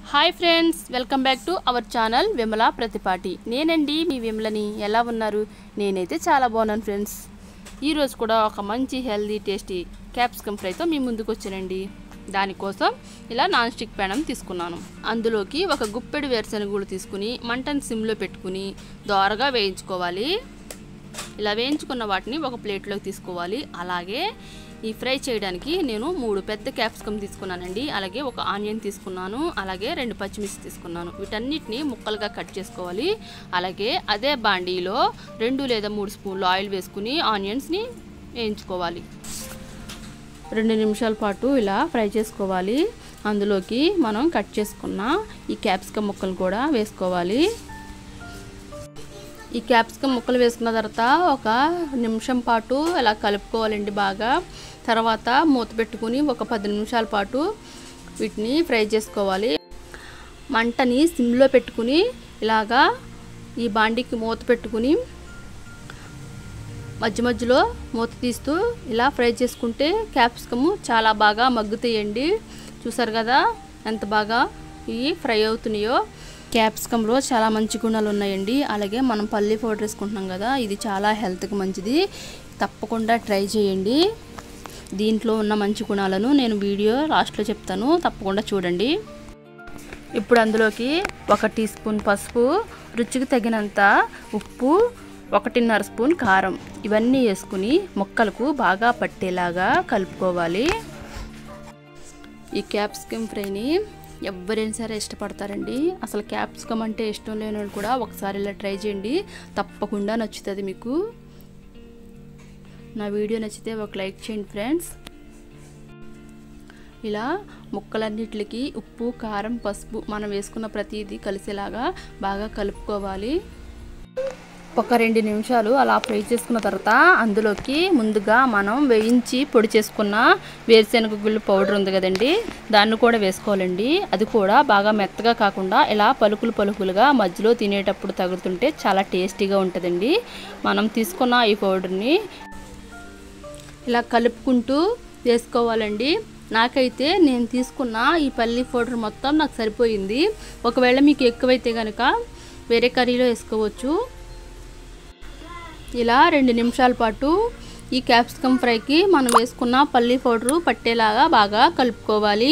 hi friends welcome back to our channel Vimala Pratipati నేనండి మీ విమలని ఎలా ఉన్నారు నేనైతే చాలా బాగున్నాను ఫ్రెండ్స్ ఈరోజు కూడా ఒక మంచి హెల్దీ టేస్టీ క్యాప్సికమ్ ఫ్రైతో మీ ముందుకు వచ్చానండి దానికోసం ఇలా నాన్ స్టిక్ ప్యానం తీసుకున్నాను అందులోకి ఒక గుప్పెడు వేరుశనగలు తీసుకుని మంటను సిమ్లో పెట్టుకుని దోరగా వేయించుకోవాలి ఇలా వేయించుకున్న వాటిని ఒక ప్లేట్లోకి తీసుకోవాలి అలాగే ఈ ఫ్రై చేయడానికి నేను మూడు పెద్ద క్యాప్సికమ్ తీసుకున్నానండి అలాగే ఒక ఆనియన్ తీసుకున్నాను అలాగే రెండు పచ్చిమిర్చి తీసుకున్నాను వీటన్నిటిని ముక్కలుగా కట్ చేసుకోవాలి అలాగే అదే బాండీలో రెండు లేదా మూడు స్పూన్లు ఆయిల్ వేసుకుని ఆనియన్స్ని వేయించుకోవాలి రెండు నిమిషాల పాటు ఇలా ఫ్రై చేసుకోవాలి అందులోకి మనం కట్ చేసుకున్న ఈ క్యాప్సికమ్ ముక్కలు కూడా వేసుకోవాలి ఈ క్యాప్సికమ్ ముక్కలు వేసుకున్న తర్వాత ఒక నిమిషం పాటు ఇలా కలుపుకోవాలండి బాగా తర్వాత మూత పెట్టుకుని ఒక పది నిమిషాల పాటు వీటిని ఫ్రై చేసుకోవాలి మంటని సిమ్లో పెట్టుకుని ఇలాగా ఈ బాండికి మూత పెట్టుకుని మధ్య మధ్యలో మూత తీస్తూ ఇలా ఫ్రై చేసుకుంటే క్యాప్సికము చాలా బాగా మగ్గుతాయండి చూసారు కదా ఎంత బాగా ఇవి ఫ్రై అవుతున్నాయో క్యాప్సికంలో చాలా మంచి గుణాలు ఉన్నాయండి అలాగే మనం పల్లి పౌడర్ వేసుకుంటున్నాం కదా ఇది చాలా హెల్త్కి మంచిది తప్పకుండా ట్రై చేయండి దీంట్లో ఉన్న మంచి గుణాలను నేను వీడియో లాస్ట్లో చెప్తాను తప్పకుండా చూడండి ఇప్పుడు అందులోకి ఒక టీ స్పూన్ పసుపు రుచికి తగినంత ఉప్పు ఒకటిన్నర స్పూన్ కారం ఇవన్నీ వేసుకుని ముక్కలకు బాగా పట్టేలాగా కలుపుకోవాలి ఈ క్యాప్సికమ్ ఫ్రైని ఎవరైనా సరే ఇష్టపడతారండి అసలు క్యాప్సికమ్ అంటే ఇష్టం లేని వాళ్ళు కూడా ఒకసారి ఇలా ట్రై చేయండి తప్పకుండా నచ్చుతుంది మీకు నా వీడియో నచ్చితే ఒక లైక్ చేయండి ఫ్రెండ్స్ ఇలా ముక్కలన్నిటికి ఉప్పు కారం పసుపు మనం వేసుకున్న ప్రతిదీ కలిసేలాగా బాగా కలుపుకోవాలి ఒక రెండు నిమిషాలు అలా ఫ్రై చేసుకున్న తర్వాత అందులోకి ముందుగా మనం వేయించి పొడి చేసుకున్న వేరుశెనగ గుళ్ళు పౌడర్ ఉంది కదండి దాన్ని కూడా వేసుకోవాలండి అది కూడా బాగా మెత్తగా కాకుండా ఇలా పలుకులు పలుకులుగా మధ్యలో తినేటప్పుడు తగులుతుంటే చాలా టేస్టీగా ఉంటుందండి మనం తీసుకున్న ఈ పౌడర్ని ఇలా కలుపుకుంటూ వేసుకోవాలండి నాకైతే నేను తీసుకున్న ఈ పల్లి పౌడర్ మొత్తం నాకు సరిపోయింది ఒకవేళ మీకు ఎక్కువైతే కనుక వేరే కర్రీలో వేసుకోవచ్చు ఇలా రెండు నిమిషాల పాటు ఈ క్యాప్సికమ్ ఫ్రైకి మనం వేసుకున్న పల్లి పౌడరు పట్టేలాగా బాగా కలుపుకోవాలి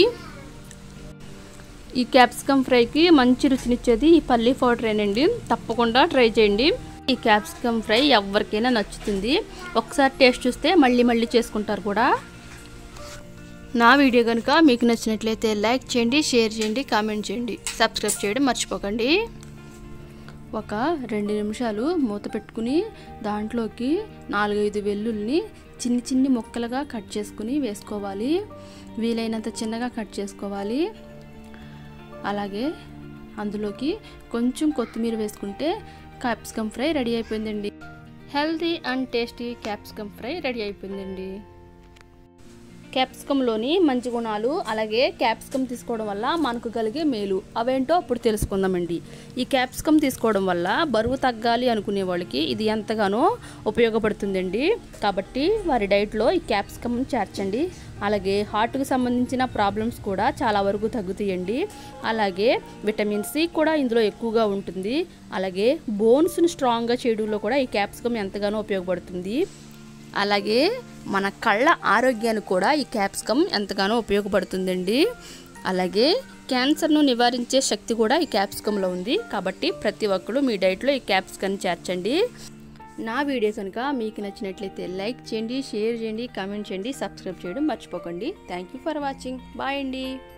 ఈ క్యాప్సికమ్ ఫ్రైకి మంచి రుచినిచ్చేది ఈ పల్లి పౌడరేనండి తప్పకుండా ట్రై చేయండి ఈ క్యాప్సికమ్ ఫ్రై ఎవరికైనా నచ్చుతుంది ఒకసారి టేస్ట్ చూస్తే మళ్ళీ మళ్ళీ చేసుకుంటారు కూడా నా వీడియో కనుక మీకు నచ్చినట్లయితే లైక్ చేయండి షేర్ చేయండి కామెంట్ చేయండి సబ్స్క్రైబ్ చేయడం మర్చిపోకండి ఒక రెండు నిమిషాలు మూత పెట్టుకుని దాంట్లోకి నాలుగైదు వెల్లుల్ని చిన్ని చిన్ని ముక్కలుగా కట్ చేసుకుని వేసుకోవాలి వీలైనంత చిన్నగా కట్ చేసుకోవాలి అలాగే అందులోకి కొంచెం కొత్తిమీర వేసుకుంటే క్యాప్సికమ్ ఫ్రై రెడీ అయిపోయిందండి healthy and tasty capsicum fry ready అయిపోయిందండి క్యాప్సికంలోని మంచి గుణాలు అలాగే క్యాప్సికమ్ తీసుకోవడం వల్ల మనకు కలిగే మేలు అవేంటో అప్పుడు తెలుసుకుందామండి ఈ క్యాప్సికమ్ తీసుకోవడం వల్ల బరువు తగ్గాలి అనుకునే వాళ్ళకి ఇది ఎంతగానో ఉపయోగపడుతుందండి కాబట్టి వారి డైట్లో ఈ క్యాప్సికమ్ చేర్చండి అలాగే హార్ట్కి సంబంధించిన ప్రాబ్లమ్స్ కూడా చాలా వరకు తగ్గుతాయండి అలాగే విటమిన్ సి కూడా ఇందులో ఎక్కువగా ఉంటుంది అలాగే బోన్స్ని స్ట్రాంగ్గా చేయడంలో కూడా ఈ క్యాప్సికమ్ ఎంతగానో ఉపయోగపడుతుంది అలాగే మన కళ్ళ ఆరోగ్యానికి కూడా ఈ క్యాప్సికమ్ ఎంతగానో ఉపయోగపడుతుందండి అలాగే క్యాన్సర్ను నివారించే శక్తి కూడా ఈ క్యాప్సికంలో ఉంది కాబట్టి ప్రతి ఒక్కరు మీ డైట్లో ఈ క్యాప్సికమ్ చేర్చండి నా వీడియో కనుక మీకు నచ్చినట్లయితే లైక్ చేయండి షేర్ చేయండి కామెంట్ చేయండి సబ్స్క్రైబ్ చేయడం మర్చిపోకండి thank you for watching bye అండి